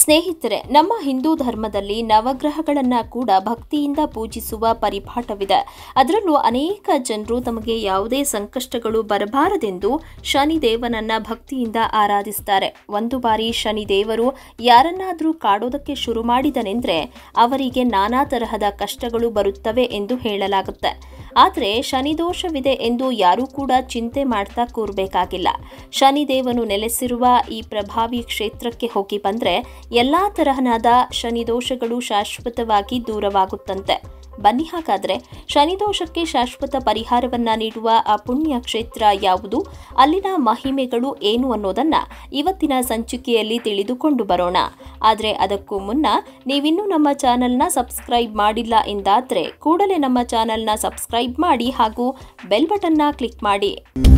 ಸ್ನೇಹಿತರೆ ನಮ್ಮ ಹಿಂದೂ ಧರ್ಮದಲ್ಲಿ ನವಗ್ರಹಗಳನ್ನ ಕೂಡ ಭಕ್ತಿಯಿಂದ ಪೂಜಿಸುವ ಪರಿಪಾಠವಿದೆ ಅದರಲ್ಲೂ ಅನೇಕ ಜನರು ತಮಗೆ ಯಾವುದೇ ಸಂಕಷ್ಟಗಳು ಬರಬಾರದೆಂದು ಶನಿದೇವನನ್ನ ಭಕ್ತಿಯಿಂದ ಆರಾಧಿಸ್ತಾರೆ ಒಂದು ಬಾರಿ ಶನಿದೇವರು ಯಾರನ್ನಾದರೂ ಕಾಡೋದಕ್ಕೆ ಶುರು ಮಾಡಿದನೆಂದ್ರೆ ಅವರಿಗೆ ನಾನಾ ತರಹದ ಕಷ್ಟಗಳು ಬರುತ್ತವೆ ಎಂದು ಹೇಳಲಾಗುತ್ತೆ ಆದರೆ ಶನಿದೋಷವಿದೆ ಎಂದು ಯಾರೂ ಕೂಡ ಚಿಂತೆ ಮಾಡ್ತಾ ಕೂರಬೇಕಾಗಿಲ್ಲ ಶನಿದೇವನು ನೆಲೆಸಿರುವ ಈ ಪ್ರಭಾವಿ ಕ್ಷೇತ್ರಕ್ಕೆ ಹೋಗಿ ಬಂದ್ರೆ ಎಲ್ಲಾ ತರಹನಾದ ಶನಿದೋಷಗಳು ಶಾಶ್ವತವಾಗಿ ದೂರವಾಗುತ್ತಂತೆ ಬನ್ನಿ ಹಾಗಾದ್ರೆ ಶನಿದೋಷಕ್ಕೆ ಶಾಶ್ವತ ಪರಿಹಾರವನ್ನ ನೀಡುವ ಆ ಪುಣ್ಯ ಕ್ಷೇತ್ರ ಯಾವುದು ಅಲ್ಲಿನ ಮಹಿಮೆಗಳು ಏನು ಅನ್ನೋದನ್ನ ಇವತ್ತಿನ ಸಂಚಿಕೆಯಲ್ಲಿ ತಿಳಿದುಕೊಂಡು ಬರೋಣ ಆದರೆ ಅದಕ್ಕೂ ಮುನ್ನ ನೀವಿನ್ನೂ ನಮ್ಮ ಚಾನೆಲ್ನ ಸಬ್ಸ್ಕ್ರೈಬ್ ಮಾಡಿಲ್ಲ ಎಂದಾದ್ರೆ ಕೂಡಲೇ ನಮ್ಮ ಚಾನೆಲ್ನ ಸಬ್ಸ್ಕ್ರೈಬ್ ಮಾಡಿ ಹಾಗೂ ಬೆಲ್ ಬಟನ್ನ ಕ್ಲಿಕ್ ಮಾಡಿ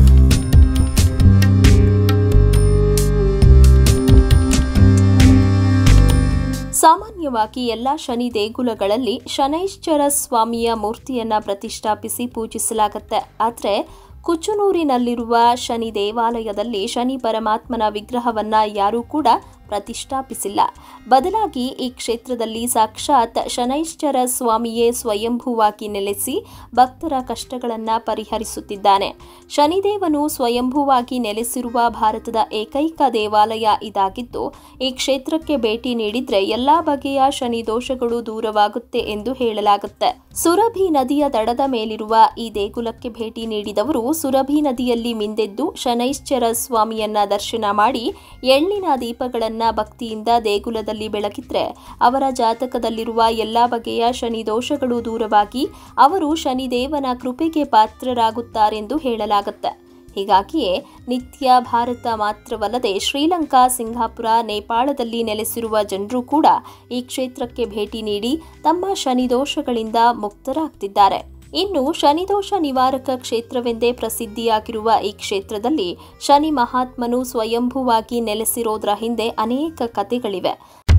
ಸಾಮಾನ್ಯವಾಗಿ ಎಲ್ಲ ಶನಿ ದೇಗುಲಗಳಲ್ಲಿ ಶನೈಶ್ಚರ ಸ್ವಾಮಿಯ ಮೂರ್ತಿಯನ್ನ ಪ್ರತಿಷ್ಠಾಪಿಸಿ ಪೂಜಿಸಲಾಗುತ್ತೆ ಆದರೆ ಕುಚುನೂರಿನಲ್ಲಿರುವ ಶನಿ ದೇವಾಲಯದಲ್ಲಿ ಶನಿ ಪರಮಾತ್ಮನ ವಿಗ್ರಹವನ್ನ ಯಾರೂ ಕೂಡ ಪ್ರತಿಷ್ಠಾಪಿಸಿಲ್ಲ ಬದಲಾಗಿ ಈ ಕ್ಷೇತ್ರದಲ್ಲಿ ಸಾಕ್ಷಾತ್ ಶನೈಶ್ಚರ ಸ್ವಾಮಿಯೇ ಸ್ವಯಂಭೂವಾಗಿ ನೆಲೆಸಿ ಭಕ್ತರ ಕಷ್ಟಗಳನ್ನು ಪರಿಹರಿಸುತ್ತಿದ್ದಾನೆ ಶನಿದೇವನು ಸ್ವಯಂಭೂವಾಗಿ ನೆಲೆಸಿರುವ ಭಾರತದ ಏಕೈಕ ದೇವಾಲಯ ಇದಾಗಿದ್ದು ಈ ಕ್ಷೇತ್ರಕ್ಕೆ ಭೇಟಿ ನೀಡಿದ್ರೆ ಎಲ್ಲಾ ಬಗೆಯ ಶನಿ ದೋಷಗಳು ದೂರವಾಗುತ್ತೆ ಎಂದು ಹೇಳಲಾಗುತ್ತೆ ಸುರಭಿ ನದಿಯ ದಡದ ಮೇಲಿರುವ ಈ ದೇಗುಲಕ್ಕೆ ಭೇಟಿ ನೀಡಿದವರು ಸುರಭಿ ನದಿಯಲ್ಲಿ ಮಿಂದೆದ್ದು ಶನೈಶ್ಚರ ಸ್ವಾಮಿಯನ್ನ ದರ್ಶನ ಮಾಡಿ ಎಳ್ಳಿನ ದೀಪಗಳನ್ನ ಭಕ್ತಿಯಿಂದ ದೇಗುಲದಲ್ಲಿ ಬೆಳಗಿದ್ರೆ ಅವರ ಜಾತಕದಲ್ಲಿರುವ ಎಲ್ಲಾ ಬಗೆಯ ಶನಿ ದೋಷಗಳು ದೂರವಾಗಿ ಅವರು ಶನಿದೇವನ ಕೃಪೆಗೆ ಪಾತ್ರರಾಗುತ್ತಾರೆಂದು ಹೇಳಲಾಗುತ್ತೆ ಹೀಗಾಗಿಯೇ ನಿತ್ಯ ಭಾರತ ಮಾತ್ರವಲ್ಲದೆ ಶ್ರೀಲಂಕಾ ಸಿಂಗಾಪುರ ನೇಪಾಳದಲ್ಲಿ ನೆಲೆಸಿರುವ ಜನರು ಕೂಡ ಈ ಕ್ಷೇತ್ರಕ್ಕೆ ಭೇಟಿ ನೀಡಿ ತಮ್ಮ ಶನಿದೋಷಗಳಿಂದ ಮುಕ್ತರಾಗ್ತಿದ್ದಾರೆ ಇನ್ನು ಶನಿದೋಷ ನಿವಾರಕ ಕ್ಷೇತ್ರವೆಂದೇ ಪ್ರಸಿದ್ಧಿಯಾಗಿರುವ ಈ ಕ್ಷೇತ್ರದಲ್ಲಿ ಶನಿ ಮಹಾತ್ಮನು ಸ್ವಯಂಭೂವಾಗಿ ನೆಲೆಸಿರೋದ್ರ ಹಿಂದೆ ಅನೇಕ ಕಥೆಗಳಿವೆ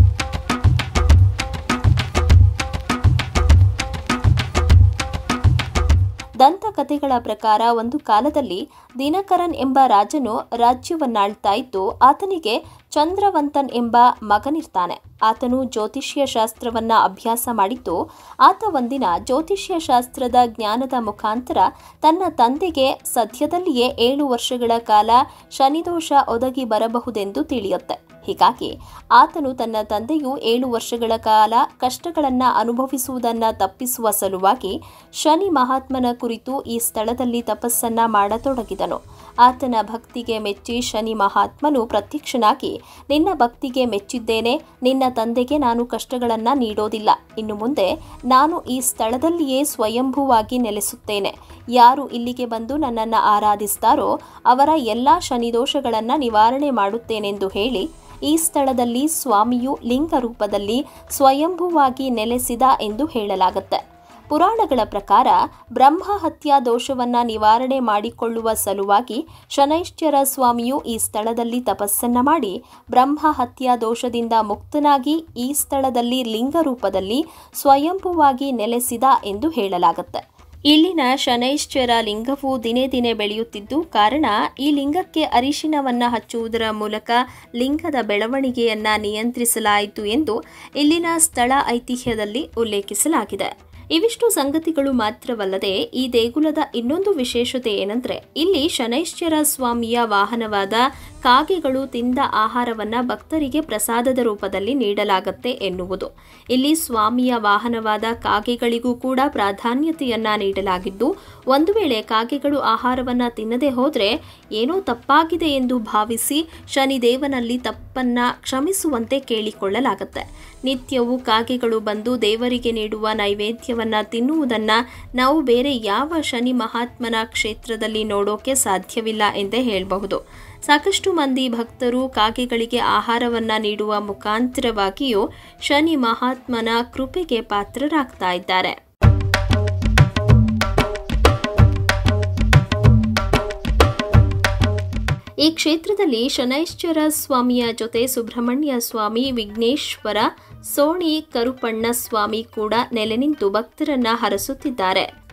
ದಂತಕಥೆಗಳ ಪ್ರಕಾರ ಒಂದು ಕಾಲದಲ್ಲಿ ದಿನಕರನ್ ಎಂಬ ರಾಜನು ರಾಜ್ಯವನ್ನಾಳ್ತಾ ಇದ್ದು ಆತನಿಗೆ ಚಂದ್ರವಂತನ್ ಎಂಬ ಮಗನಿರ್ತಾನೆ ಆತನು ಜ್ಯೋತಿಷ್ಯ ಶಾಸ್ತ್ರವನ್ನ ಅಭ್ಯಾಸ ಮಾಡಿದ್ದು ಆತ ಒಂದಿನ ಜ್ಯೋತಿಷ್ಯ ಶಾಸ್ತ್ರದ ಜ್ಞಾನದ ಮುಖಾಂತರ ತನ್ನ ತಂದೆಗೆ ಸದ್ಯದಲ್ಲಿಯೇ ಏಳು ವರ್ಷಗಳ ಕಾಲ ಶನಿದೋಷ ಒದಗಿ ಬರಬಹುದೆಂದು ತಿಳಿಯುತ್ತೆ ಹೀಗಾಗಿ ಆತನು ತನ್ನ ತಂದೆಯು ಏಳು ವರ್ಷಗಳ ಕಾಲ ಕಷ್ಟಗಳನ್ನು ಅನುಭವಿಸುವುದನ್ನು ತಪ್ಪಿಸುವ ಸಲುವಾಗಿ ಶನಿ ಮಹಾತ್ಮನ ಕುರಿತು ಈ ಸ್ಥಳದಲ್ಲಿ ತಪಸ್ಸನ್ನ ಮಾಡತೊಡಗಿದನು ಆತನ ಭಕ್ತಿಗೆ ಮೆಚ್ಚಿ ಶನಿ ಮಹಾತ್ಮನು ಪ್ರತ್ಯಕ್ಷನಾಗಿ ನಿನ್ನ ಭಕ್ತಿಗೆ ಮೆಚ್ಚಿದ್ದೇನೆ ನಿನ್ನ ತಂದೆಗೆ ನಾನು ಕಷ್ಟಗಳನ್ನ ನೀಡೋದಿಲ್ಲ ಇನ್ನು ಮುಂದೆ ನಾನು ಈ ಸ್ಥಳದಲ್ಲಿಯೇ ಸ್ವಯಂಭೂವಾಗಿ ನೆಲೆಸುತ್ತೇನೆ ಯಾರು ಇಲ್ಲಿಗೆ ಬಂದು ನನ್ನನ್ನು ಆರಾಧಿಸ್ತಾರೋ ಅವರ ಎಲ್ಲಾ ಶನಿದೋಷಗಳನ್ನು ನಿವಾರಣೆ ಮಾಡುತ್ತೇನೆಂದು ಹೇಳಿ ಈ ಸ್ಥಳದಲ್ಲಿ ಸ್ವಾಮಿಯು ಲಿಂಗ ರೂಪದಲ್ಲಿ ಸ್ವಯಂಭೂವಾಗಿ ನೆಲೆಸಿದ ಎಂದು ಹೇಳಲಾಗುತ್ತೆ ಪುರಾಣಗಳ ಪ್ರಕಾರ ಬ್ರಹ್ಮ ಹತ್ಯಾ ದೋಷವನ್ನ ನಿವಾರಣೆ ಮಾಡಿಕೊಳ್ಳುವ ಸಲುವಾಗಿ ಶನೈಶ್ಚರ ಸ್ವಾಮಿಯು ಈ ಸ್ಥಳದಲ್ಲಿ ತಪಸ್ಸನ್ನ ಮಾಡಿ ಬ್ರಹ್ಮ ಹತ್ಯಾ ದೋಷದಿಂದ ಮುಕ್ತನಾಗಿ ಈ ಸ್ಥಳದಲ್ಲಿ ಲಿಂಗ ರೂಪದಲ್ಲಿ ಸ್ವಯಂಭೂವಾಗಿ ನೆಲೆಸಿದ ಎಂದು ಹೇಳಲಾಗುತ್ತೆ ಇಲ್ಲಿನ ಶನೈಶ್ಚರ ಲಿಂಗವು ದಿನೇ ದಿನೇ ಬೆಳೆಯುತ್ತಿದ್ದು ಕಾರಣ ಈ ಲಿಂಗಕ್ಕೆ ಅರಿಶಿನವನ್ನ ಹಚ್ಚುವುದರ ಮೂಲಕ ಲಿಂಗದ ಬೆಳವಣಿಗೆಯನ್ನ ನಿಯಂತ್ರಿಸಲಾಯಿತು ಎಂದು ಇಲ್ಲಿನ ಸ್ಥಳ ಐತಿಹ್ಯದಲ್ಲಿ ಉಲ್ಲೇಖಿಸಲಾಗಿದೆ ಇವಿಷ್ಟು ಸಂಗತಿಗಳು ಮಾತ್ರವಲ್ಲದೆ ಈ ದೇಗುಲದ ಇನ್ನೊಂದು ವಿಶೇಷತೆ ಏನಂದ್ರೆ ಇಲ್ಲಿ ಶನೈಶ್ಚರ ಸ್ವಾಮಿಯ ವಾಹನವಾದ ಕಾಗೆಗಳು ತಿಂದ ಆಹಾರವನ್ನ ಭಕ್ತರಿಗೆ ಪ್ರಸಾದದ ರೂಪದಲ್ಲಿ ನೀಡಲಾಗತ್ತೆ ಎನ್ನುವುದು ಇಲ್ಲಿ ಸ್ವಾಮಿಯ ವಾಹನವಾದ ಕಾಗೆಗಳಿಗೂ ಕೂಡ ಪ್ರಾಧಾನ್ಯತೆಯನ್ನ ನೀಡಲಾಗಿದ್ದು ಒಂದು ವೇಳೆ ಕಾಗೆಗಳು ಆಹಾರವನ್ನ ತಿನ್ನದೆ ಹೋದ್ರೆ ಏನೋ ತಪ್ಪಾಗಿದೆ ಎಂದು ಭಾವಿಸಿ ಶನಿದೇವನಲ್ಲಿ ತಪ್ಪನ್ನ ಕ್ಷಮಿಸುವಂತೆ ಕೇಳಿಕೊಳ್ಳಲಾಗುತ್ತೆ ನಿತ್ಯವೂ ಕಾಗೆಗಳು ಬಂದು ದೇವರಿಗೆ ನೀಡುವ ನೈವೇದ್ಯವನ್ನ ತಿನ್ನುವುದನ್ನ ನಾವು ಬೇರೆ ಯಾವ ಶನಿ ಮಹಾತ್ಮನ ಕ್ಷೇತ್ರದಲ್ಲಿ ನೋಡೋಕೆ ಸಾಧ್ಯವಿಲ್ಲ ಎಂದೇ ಹೇಳಬಹುದು ಸಾಕಷ್ಟು ಮಂದಿ ಭಕ್ತರು ಕಾಗೆಗಳಿಗೆ ಆಹಾರವನ್ನ ನೀಡುವ ಮುಖಾಂತರವಾಗಿಯೂ ಶನಿ ಮಹಾತ್ಮನ ಕೃಪೆಗೆ ಪಾತ್ರರಾಗ್ತಾ ಇದ್ದಾರೆ ಈ ಕ್ಷೇತ್ರದಲ್ಲಿ ಶನೈಶ್ಚರ ಸ್ವಾಮಿಯ ಜೊತೆ ಸುಬ್ರಹ್ಮಣ್ಯ ಸ್ವಾಮಿ ವಿಘ್ನೇಶ್ವರ ಸೋಣಿ ಕರುಪಣ್ಣ ಸ್ವಾಮಿ ಕೂಡ ನೆಲೆ ನಿಂತು ಭಕ್ತರನ್ನ ಹರಸುತ್ತಿದ್ದಾರೆ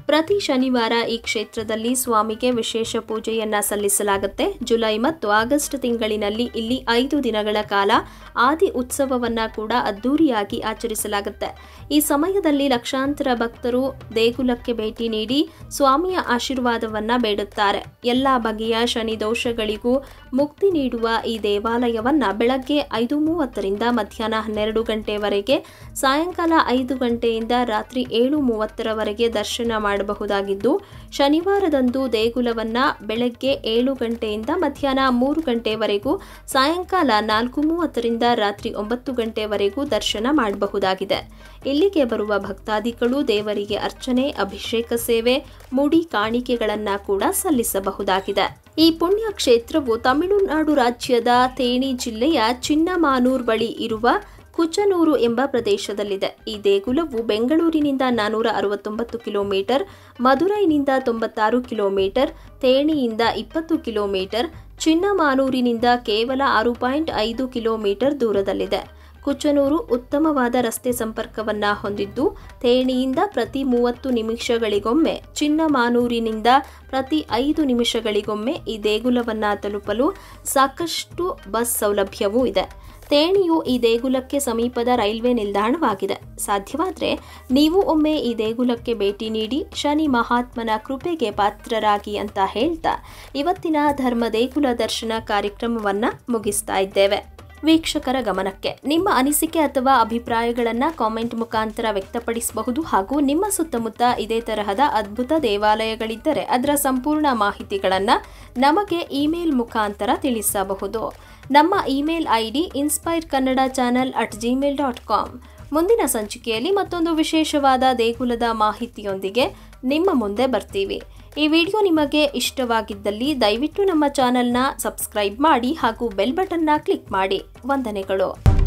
ಪ್ರತಿ ಶನಿವಾರ ಈ ಕ್ಷೇತ್ರದಲ್ಲಿ ಸ್ವಾಮಿಗೆ ವಿಶೇಷ ಪೂಜೆಯನ್ನ ಸಲ್ಲಿಸಲಾಗುತ್ತೆ ಜುಲೈ ಮತ್ತು ಆಗಸ್ಟ್ ತಿಂಗಳಿನಲ್ಲಿ ಇಲ್ಲಿ ಐದು ದಿನಗಳ ಕಾಲ ಆದಿ ಉತ್ಸವವನ್ನ ಕೂಡ ಅದ್ದೂರಿಯಾಗಿ ಆಚರಿಸಲಾಗುತ್ತೆ ಈ ಸಮಯದಲ್ಲಿ ಲಕ್ಷಾಂತರ ಭಕ್ತರು ದೇಗುಲಕ್ಕೆ ಭೇಟಿ ನೀಡಿ ಸ್ವಾಮಿಯ ಆಶೀರ್ವಾದವನ್ನ ಬೇಡುತ್ತಾರೆ ಎಲ್ಲ ಬಗೆಯ ಶನಿ ದೋಷಗಳಿಗೂ ಮುಕ್ತಿ ನೀಡುವ ಈ ದೇವಾಲಯವನ್ನ ಬೆಳಗ್ಗೆ ಐದು ಮೂವತ್ತರಿಂದ ಮಧ್ಯಾಹ್ನ ಹನ್ನೆರಡು ಗಂಟೆವರೆಗೆ ಸಾಯಂಕಾಲ ಐದು ಗಂಟೆಯಿಂದ ರಾತ್ರಿ ಏಳು ಮೂವತ್ತರವರೆಗೆ ದರ್ಶನ ಮಾಡಬಹುದಾಗಿದ್ದು ಶನಿವಾರದಂದು ದೇಗುಲವನ್ನ ಬೆಳಗ್ಗೆ ಏಳು ಗಂಟೆಯಿಂದ ಮಧ್ಯಾಹ್ನ ಮೂರು ಗಂಟೆವರೆಗೂ ಸಾಯಂಕಾಲ ನಾಲ್ಕು ಮೂವತ್ತರಿಂದ ರಾತ್ರಿ ಒಂಬತ್ತು ಗಂಟೆವರೆಗೂ ದರ್ಶನ ಮಾಡಬಹುದಾಗಿದೆ ಇಲ್ಲಿಗೆ ಬರುವ ಭಕ್ತಾದಿಗಳು ದೇವರಿಗೆ ಅರ್ಚನೆ ಅಭಿಷೇಕ ಸೇವೆ ಮುಡಿ ಕಾಣಿಕೆಗಳನ್ನ ಕೂಡ ಸಲ್ಲಿಸಬಹುದಾಗಿದೆ ಈ ಪುಣ್ಯ ಕ್ಷೇತ್ರವು ತಮಿಳುನಾಡು ರಾಜ್ಯದ ತೇಣಿ ಜಿಲ್ಲೆಯ ಚಿನ್ನಮಾನೂರ್ ಬಳಿ ಇರುವ ಕುಚನೂರು ಎಂಬ ಪ್ರದೇಶದಲ್ಲಿದೆ ಈ ದೇಗುಲವು ಬೆಂಗಳೂರಿನಿಂದ ನಾನೂರ ಅರವತ್ತೊಂಬತ್ತು ಕಿಲೋಮೀಟರ್ ಮದುರೈನಿಂದ ತೊಂಬತ್ತಾರು ಕಿಲೋಮೀಟರ್ ತೇಣಿಯಿಂದ ಇಪ್ಪತ್ತು ಕಿಲೋಮೀಟರ್ ಚಿನ್ನಮಾನೂರಿನಿಂದ ಕೇವಲ ಆರು ಪಾಯಿಂಟ್ ಐದು ಕಿಲೋಮೀಟರ್ ದೂರದಲ್ಲಿದೆ ಕುಚ್ಚನೂರು ಉತ್ತಮವಾದ ರಸ್ತೆ ಸಂಪರ್ಕವನ್ನ ಹೊಂದಿದ್ದು ಥೇಣಿಯಿಂದ ಪ್ರತಿ ಮೂವತ್ತು ನಿಮಿಷಗಳಿಗೊಮ್ಮೆ ಚಿನ್ನಮಾನೂರಿನಿಂದ ಪ್ರತಿ ಐದು ನಿಮಿಷಗಳಿಗೊಮ್ಮೆ ಈ ದೇಗುಲವನ್ನ ತಲುಪಲು ಸಾಕಷ್ಟು ಬಸ್ ಸೌಲಭ್ಯವೂ ಇದೆ ತೇಣಿಯು ಈ ದೇಗುಲಕ್ಕೆ ಸಮೀಪದ ರೈಲ್ವೆ ನಿಲ್ದಾಣವಾಗಿದೆ ಸಾಧ್ಯವಾದರೆ ನೀವು ಒಮ್ಮೆ ಈ ದೇಗುಲಕ್ಕೆ ಭೇಟಿ ನೀಡಿ ಶನಿ ಮಹಾತ್ಮನ ಕೃಪೆಗೆ ಪಾತ್ರರಾಗಿ ಅಂತ ಹೇಳ್ತಾ ಇವತ್ತಿನ ಧರ್ಮ ದೇಗುಲ ದರ್ಶನ ಕಾರ್ಯಕ್ರಮವನ್ನ ಮುಗಿಸ್ತಾ ಇದ್ದೇವೆ ವೀಕ್ಷಕರ ಗಮನಕ್ಕೆ ನಿಮ್ಮ ಅನಿಸಿಕೆ ಅಥವಾ ಅಭಿಪ್ರಾಯಗಳನ್ನು ಕಾಮೆಂಟ್ ಮುಖಾಂತರ ವ್ಯಕ್ತಪಡಿಸಬಹುದು ಹಾಗೂ ನಿಮ್ಮ ಸುತ್ತಮುತ್ತ ಇದೇ ತರಹದ ಅದ್ಭುತ ದೇವಾಲಯಗಳಿದ್ದರೆ ಅದರ ಸಂಪೂರ್ಣ ಮಾಹಿತಿಗಳನ್ನು ನಮಗೆ ಇಮೇಲ್ ಮುಖಾಂತರ ತಿಳಿಸಬಹುದು ನಮ್ಮ email I D inspire Kannada channel at Gmail dot com ಮುಂದಿನ ಸಂಚಿಕೆಯಲ್ಲಿ ಮತ್ತೊಂದು ವಿಶೇಷವಾದ ದೇಗುಲದ ಮಾಹಿತಿಯೊಂದಿಗೆ ನಿಮ್ಮ ಮುಂದೆ ಬರ್ತೀವಿ ಈ ವಿಡಿಯೋ ನಿಮಗೆ ಇಷ್ಟವಾಗಿದ್ದಲ್ಲಿ ದಯವಿಟ್ಟು ನಮ್ಮ ಚಾನೆಲ್ನ ಸಬ್ಸ್ಕ್ರೈಬ್ ಮಾಡಿ ಹಾಗೂ ಬೆಲ್ ಬಟನ್ನ ಕ್ಲಿಕ್ ಮಾಡಿ ವಂದನೆಗಳು